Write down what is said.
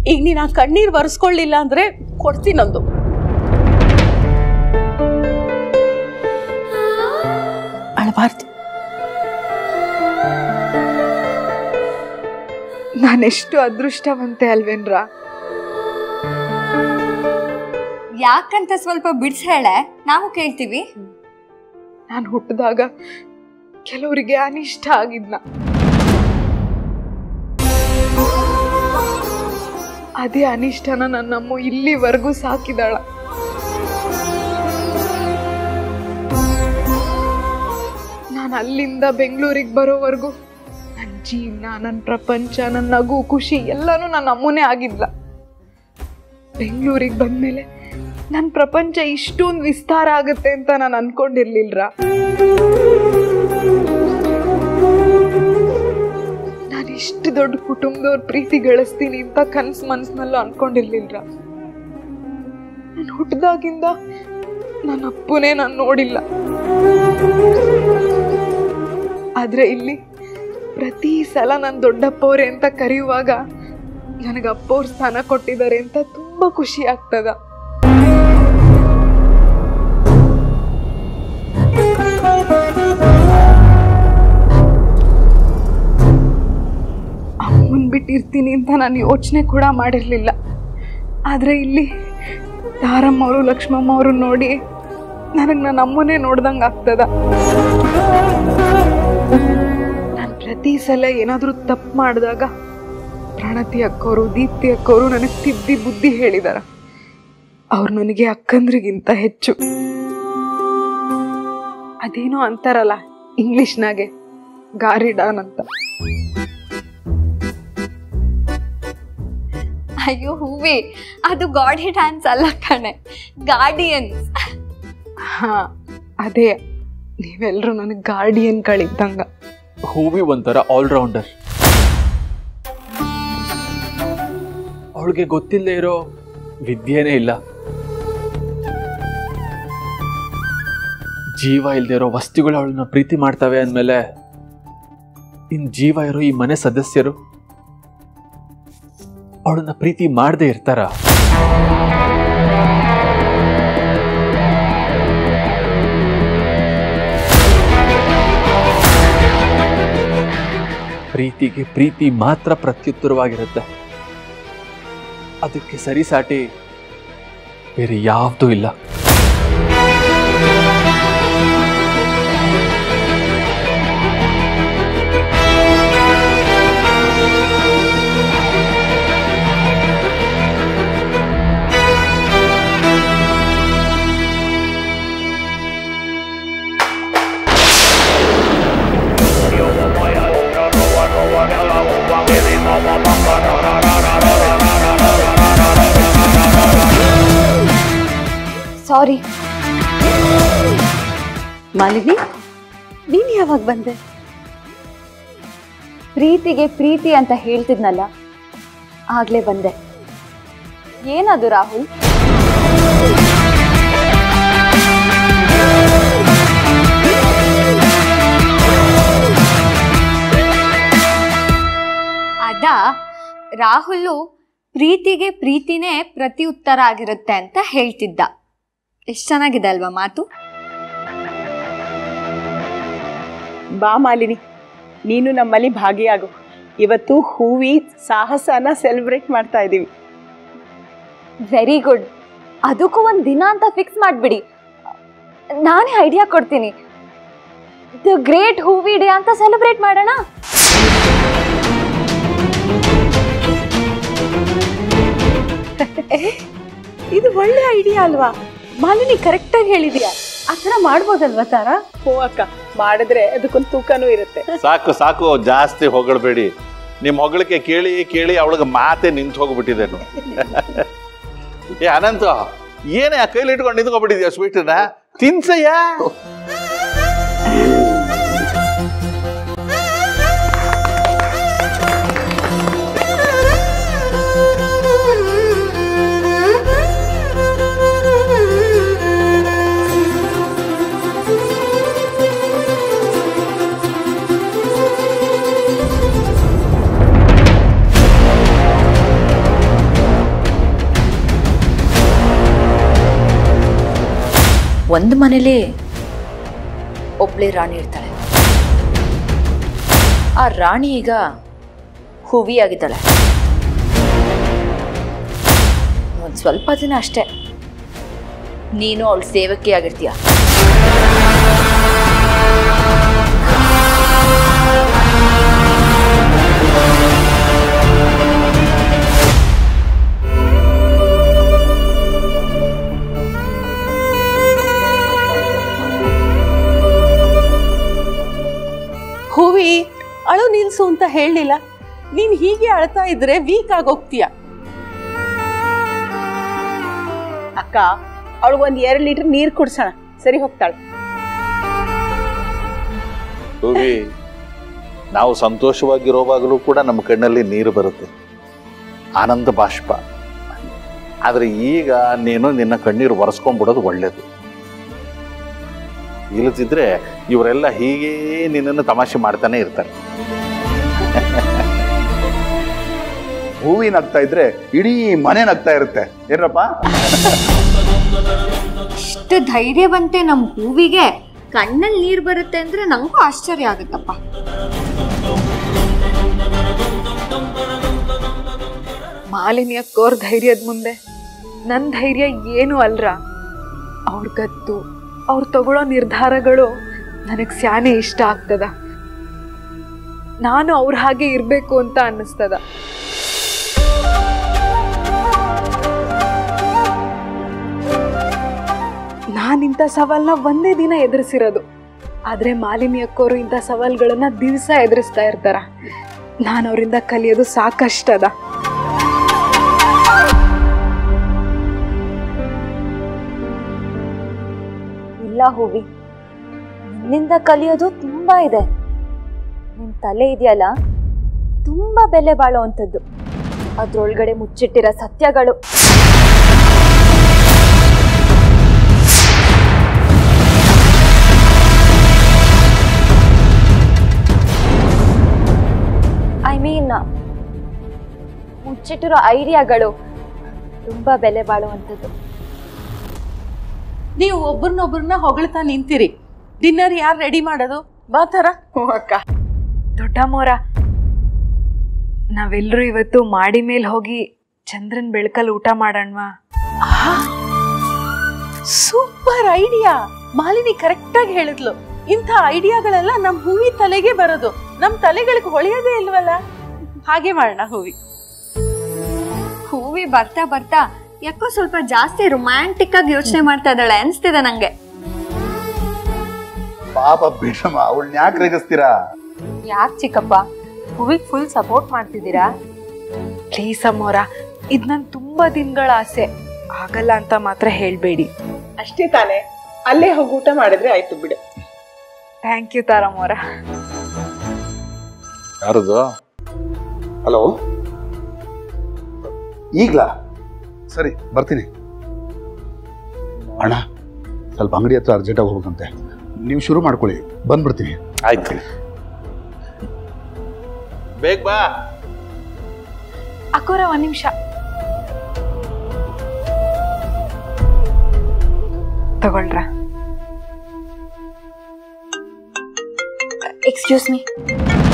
ಈಗ ನೀನು ಆ ಕಣ್ಣೀರು ಒರೆಸ್ಕೊಳ್ಳಿಲ್ಲ ಅಂದ್ರೆ ಕೊಡ್ತೀನೊಂದು ಅಳಬಾರ್ದು ನಾನೆಷ್ಟು ಅದೃಷ್ಟವಂತೆ ಅಲ್ವೇನ್ರ ಯಾಕಂತ ಸ್ವಲ್ಪ ಬಿಡ್ಸ್ ಹೇಳೆ ನಾವು ಕೇಳ್ತೀವಿ ನಾನು ಹುಟ್ಟಿದಾಗ ಕೆಲವರಿಗೆ ಅನಿಷ್ಟ ಆಗಿದ್ನ ಅದೇ ಅನಿಷ್ಟನ ನನ್ನಮ್ಮ ಇಲ್ಲಿವರೆಗೂ ಸಾಕಿದಾಳ ನಾನು ಅಲ್ಲಿಂದ ಬೆಂಗಳೂರಿಗೆ ಬರೋವರೆಗೂ ನನ್ನ ಜೀವನ ನನ್ನ ಪ್ರಪಂಚ ನನ್ನ ನಗು ಖುಷಿ ಎಲ್ಲನೂ ನನ್ನ ಅಮ್ಮನೇ ಆಗಿದ್ಲ ಬೆಂಗಳೂರಿಗೆ ಬಂದ್ಮೇಲೆ ನನ್ನ ಪ್ರಪಂಚ ಇಷ್ಟೊಂದು ವಿಸ್ತಾರ ಆಗುತ್ತೆ ಅಂತ ನಾನು ಅನ್ಕೊಂಡಿರ್ಲಿಲ್ರ ನಾನು ಇಷ್ಟು ದೊಡ್ಡ ಕುಟುಂಬದವ್ರ ಪ್ರೀತಿ ಗಳಿಸ್ತೀನಿ ಅಂತ ಕನ್ಸು ಮನ್ಸಿನಲ್ಲೂ ಅನ್ಕೊಂಡಿರ್ಲಿಲ್ರ ನಾನು ಹುಟ್ಟಿದಾಗಿಂದ ನನ್ನ ಅಪ್ಪನೇ ನಾನು ನೋಡಿಲ್ಲ ಆದ್ರೆ ಇಲ್ಲಿ ಪ್ರತಿ ಸಲ ನಾನು ದೊಡ್ಡಪ್ಪವ್ರೆ ಅಂತ ಕರೆಯುವಾಗ ನನಗೆ ಅಪ್ಪವ್ರ ಸ್ಥಾನ ಕೊಟ್ಟಿದ್ದಾರೆ ಅಂತ ತುಂಬಾ ಖುಷಿ ಆಗ್ತದ ಅಮ್ಮನ್ ಬಿಟ್ಟಿರ್ತೀನಿ ಅಂತ ನಾನು ಯೋಚನೆ ಕೂಡ ಮಾಡಿರ್ಲಿಲ್ಲ ಆದ್ರೆ ಇಲ್ಲಿ ತಾರಮ್ಮ ಅವರು ಲಕ್ಷ್ಮಮ್ಮ ಅವರು ನೋಡಿ ನನಗೆ ನನ್ನ ಅಮ್ಮನೇ ನೋಡ್ದಂಗೆ ಆಗ್ತದ ನಾನು ಪ್ರತಿ ಸಲ ಏನಾದರೂ ತಪ್ಪು ಮಾಡಿದಾಗ ಪ್ರಣತಿ ಅಕ್ಕೋರು ದೀಪ್ತಿ ಅಕ್ಕೋರು ನನಗೆ ತಿದ್ದಿ ಬುದ್ಧಿ ಹೇಳಿದಾರ ಅವ್ರು ನನಗೆ ಅಕ್ಕಂದ್ರಿಗಿಂತ ಹೆಚ್ಚು ಅದೇನೋ ಅಂತಾರಲ್ಲ ಇಂಗ್ಲಿಷ್ನಾಗೆ ಗಾರಿಡಾನ್ ಅಂತ ಅಯ್ಯೋ ಹೂವಿ ಅದು ಗಾಡಿ ಡ್ಯಾನ್ಸ್ ಅಲ್ಲ ಕಣೆ ಗಾರ್ಡಿಯನ್ಸ್ ಹಾ ಅದೇ ನೀವೆಲ್ಲರೂ ನನಗೆ ಗಾರ್ಡಿಯನ್ಗಳಿದ್ದಂಗ ಹೂವಿ ಒಂಥರ ಆಲ್ರೌಂಡರ್ ಅವಳಿಗೆ ಗೊತ್ತಿಲ್ಲದೆ ಇರೋ ವಿದ್ಯೆನೇ ಇಲ್ಲ ಜೀವ ಇಲ್ಲದೆ ಇರೋ ವಸ್ತುಗಳು ಅವಳನ್ನ ಪ್ರೀತಿ ಮಾಡ್ತವೆ ಅಂದಮೇಲೆ ಇನ್ ಜೀವ ಇರೋ ಈ ಮನೆ ಸದಸ್ಯರು ಅವಳನ್ನ ಪ್ರೀತಿ ಮಾಡದೆ ಇರ್ತಾರ ಪ್ರೀತಿಗೆ ಪ್ರೀತಿ ಮಾತ್ರ ಪ್ರತ್ಯುತ್ತರವಾಗಿರುತ್ತೆ ಅದಕ್ಕೆ ಸರಿಸಾಟಿ ಬೇರೆ ಯಾವುದೂ ಇಲ್ಲ ಸಾರಿ ಮಾಲಿನಿ ನೀನು ಯಾವಾಗ ಬಂದೆ ಪ್ರೀತಿಗೆ ಪ್ರೀತಿ ಅಂತ ಹೇಳ್ತಿದ್ನಲ್ಲ ಆಗ್ಲೇ ಬಂದೆ ಏನದು ರಾಹುಲ್ ಅದ ರಾಹುಲು ಪ್ರೀತಿಗೆ ಪ್ರೀತಿನೇ ಪ್ರತಿ ಉತ್ತರ ಆಗಿರುತ್ತೆ ಅಂತ ಹೇಳ್ತಿದ್ದ ಎಷ್ಟು ಚೆನ್ನಾಗಿದೆ ಅಲ್ವಾ ಮಾತು ಬಾ ಮಾಲಿನಿ ನೀನು ನಮ್ಮಲ್ಲಿ ಭಾಗಿಯಾಗು ಇವತ್ತು ಹೂವಿ ಸಾಹಸನ ಸೆಲೆಬ್ರೇಟ್ ಮಾಡ್ತಾ ಇದ್ದೀವಿ ವೆರಿ ಗುಡ್ ಅದಕ್ಕೂ ಒಂದು ದಿನ ಅಂತ ಫಿಕ್ಸ್ ಮಾಡಿಬಿಡಿ ನಾನೇ ಐಡಿಯಾ ಕೊಡ್ತೀನಿ ದ ಗ್ರೇಟ್ ಹೂವಿ ಡೇ ಅಂತ ಸೆಲೆಬ್ರೇಟ್ ಮಾಡೋಣ ಇದು ಒಳ್ಳೆ ಐಡಿಯಾ ಅಲ್ವಾ ಮಾಲಿನಿ ಕರೆಕ್ಟಾಗಿ ಹೇಳಿದ್ಯಾ ಆ ಥರ ಮಾಡ್ಬೋದಲ್ವಾ ತಾರಾ ಹೋ ಅಕ್ಕ ಮಾಡಿದ್ರೆ ಅದಕ್ಕೊಂದು ತೂಕನೂ ಇರುತ್ತೆ ಸಾಕು ಸಾಕು ಜಾಸ್ತಿ ಹೊಗಳ್ಬೇಡಿ ನಿಮ್ಮ ಹೊಗಳಿಕೆ ಕೇಳಿ ಕೇಳಿ ಅವಳಿಗೆ ಮಾತೆ ನಿಂತು ಹೋಗ್ಬಿಟ್ಟಿದ್ದೇನು ಏ ಅನಂತ ಏನೇ ಆ ಕೈಲಿ ಇಟ್ಕೊಂಡು ನಿಂತ್ಕೊಂಡ್ಬಿಟ್ಟಿದ್ಯಾ ಸ್ವೀಟನ್ನ ತಿನ್ಸಯ್ಯ ಒಂದು ಮನೇಲಿ ಒಬ್ಳೆ ರಾಣಿ ಇರ್ತಾಳೆ ಆ ರಾಣಿ ಈಗ ಹೂವಿ ಆಗಿದ್ದಾಳೆ ಒಂದು ಸ್ವಲ್ಪ ದಿನ ಅಷ್ಟೇ ನೀನು ಅವಳ ಸೇವಕಿ ಆಗಿರ್ತೀಯ ಹೂವಿ ಅಳು ನಿಲ್ಸು ಅಂತ ಹೇಳಲಿಲ್ಲ ನೀನ್ ಹೀಗೆ ಅಳ್ತಾ ಇದ್ರೆ ವೀಕ್ ಆಗೋಗ್ತೀಯ ಅಕ್ಕ ಅವಳು ಒಂದ್ ಎರಡ್ ಲೀಟರ್ ನೀರ್ ಕುಡ್ಸೋಣ ಸರಿ ಹೋಗ್ತಾಳೆ ಹೋಗಿ ನಾವು ಸಂತೋಷವಾಗಿರೋವಾಗಲೂ ಕೂಡ ನಮ್ಮ ಕಣ್ಣಲ್ಲಿ ನೀರು ಬರುತ್ತೆ ಆನಂದ ಬಾಷ್ಪ ಆದರೆ ಈಗ ನೀನು ನಿನ್ನ ಕಣ್ಣೀರು ಒರೆಸ್ಕೊಂಡ್ಬಿಡೋದು ಒಳ್ಳೇದು ಇಲ್ಲದಿದ್ರೆ ಇವರೆಲ್ಲ ಹೀಗೇ ನಿನ್ನನ್ನು ತಮಾಷೆ ಮಾಡ್ತಾನೆ ಇರ್ತಾರೆ ಹೂವಿ ನಗ್ತಾ ಇದ್ರೆ ಇಡೀ ಮನೆ ನಗ್ತಾ ಇರುತ್ತೆ ಏನಪ್ಪ ಇಷ್ಟು ಧೈರ್ಯವಂತೆ ನಮ್ಮ ಹೂವಿಗೆ ಕಣ್ಣಲ್ಲಿ ನೀರು ಬರುತ್ತೆ ಅಂದ್ರೆ ನಂಗೂ ಆಶ್ಚರ್ಯ ಆಗುತ್ತಪ್ಪ ಮಾಲಿನ್ಯ ಕೋರ್ ಧೈರ್ಯದ ಮುಂದೆ ನನ್ನ ಧೈರ್ಯ ಏನು ಅಲ್ರ ಅವ್ರ ಗತ್ತು ಅವ್ರು ತಗೊಳ್ಳೋ ನಿರ್ಧಾರಗಳು ನನಗೆ ಸ್ಯಾನೆ ಇಷ್ಟ ಆಗ್ತದ ನಾನು ಅವ್ರ ಹಾಗೆ ಇರಬೇಕು ಅಂತ ಅನ್ನಿಸ್ತದ ನಾನಿಂಥ ಸವಾಲ್ನ ಒಂದೇ ದಿನ ಎದುರಿಸಿರೋದು ಆದ್ರೆ ಮಾಲಿನಿ ಅಕ್ಕೋರು ಇಂಥ ಸವಾಲ್ಗಳನ್ನ ದಿವಸ ಎದುರಿಸ್ತಾ ಇರ್ತಾರ ನಾನು ಅವರಿಂದ ಕಲಿಯೋದು ಸಾಕಷ್ಟದ ಇಲ್ಲ ಹೂವಿ ನಿನ್ನಿಂದ ಕಲಿಯೋದು ತುಂಬಾ ಇದೆ ನಿನ್ ತಲೆ ಇದೆಯಲ್ಲ ತುಂಬಾ ಬೆಲೆ ಬಾಳುವಂಥದ್ದು ಅದ್ರೊಳಗಡೆ ಮುಚ್ಚಿಟ್ಟಿರೋ ಸತ್ಯಗಳು ಐ ಮೀನ್ ಮುಚ್ಚಿಟ್ಟಿರೋ ಐಡಿಯಾಗಳು ತುಂಬಾ ಬೆಲೆ ಬಾಳುವಂಥದ್ದು ನೀವು ಒಬ್ರನ್ನೊಬ್ರನ್ನ ಹೊಗಳ್ತಾ ನಿಂತಿರಿ ಡಿನ್ನರ್ ಯಾರು ರೆಡಿ ಮಾಡೋದು ಬಾತರ ಹ್ಞೂ ಅಕ್ಕ ದೊಡ್ಡಮ್ಮೋರ ನಾವೆಲ್ಲರೂ ಇವತ್ತು ಮಾಡಿ ಮೇಲೆ ಹೋಗಿ ಚಂದ್ರನ್ ಬೆಳಕಲ್ಲಿ ಊಟ ಮಾಡೋಣವಾ ಸೂಪರ್ ಐಡಿಯಾ ಮಾಲಿನಿ ಕರೆಕ್ಟ್ ಆಗಿ ಹೇಳಿದ್ಲು ಇಂಥ ಐಡಿಯಾಗಳೆಲ್ಲ ನಮ್ ಹೂವಿ ತಲೆಗೆ ಬರೋದು ನಮ್ ತಲೆಗಳಿಗೆ ಹೊಳೆಯೋದೇ ಇಲ್ವಲ್ಲ ಹಾಗೆ ಮಾಡೋಣ ಹೂವಿ ಹೂವಿ ಬರ್ತಾ ಬರ್ತಾ ಯಾಕೋ ಸ್ವಲ್ಪ ಜಾಸ್ತಿ ರೊಮ್ಯಾಂಟಿಕ್ ಆಗಿ ಯೋಚನೆ ಮಾಡ್ತಾ ಇದ್ದಾಳೆ ಅನ್ಸ್ತಿದೆ ನಂಗೆ ಪಾಪ ಬಿಡಮ್ಮ ಅವಳನ್ನ ಯಾಕೆ ರೇಗಿಸ್ತೀರಾ ಯಾಕೆ ಚಿಕ್ಕಪ್ಪ ಹೂವಿಗೆ ಫುಲ್ ಸಪೋರ್ಟ್ ಮಾಡ್ತಿದ್ದೀರಾ ಪ್ಲೀಸ್ ಅಮ್ಮೋರ ಇದು ನನ್ನ ತುಂಬಾ ದಿನಗಳ ಆಸೆ ಆಗಲ್ಲ ಅಂತ ಮಾತ್ರ ಹೇಳಬೇಡಿ ಅಷ್ಟೇ ತಾನೇ ಅಲ್ಲೇ ಹೋಗಿ ಊಟ ಮಾಡಿದ್ರೆ ಆಯ್ತು ಬಿಡು ಥ್ಯಾಂಕ್ ಯು ತಾರಮ್ಮೋರ ಯಾರದು ಹಲೋ ಈಗ್ಲಾ ಸರಿ ಬರ್ತೀನಿ ಅಣ್ಣ ಸ್ವಲ್ಪ ಅಂಗಡಿ ಹತ್ರ ಅರ್ಜೆಂಟಾಗಿ ಹೋಗ್ಬೇಕಂತೆ ನೀವು ಶುರು ಮಾಡ್ಕೊಳ್ಳಿ ಬಂದ್ಬಿಡ್ತೀನಿ ಆಯ್ತು ಬೇಗ ಬಾ ಅಕ್ಕೋರ ಒಂದ್ ನಿಮಿಷ ತಗೊಳ್ರ ಎಕ್ಸ್ಕ್ಯೂಸ್ ಮೀ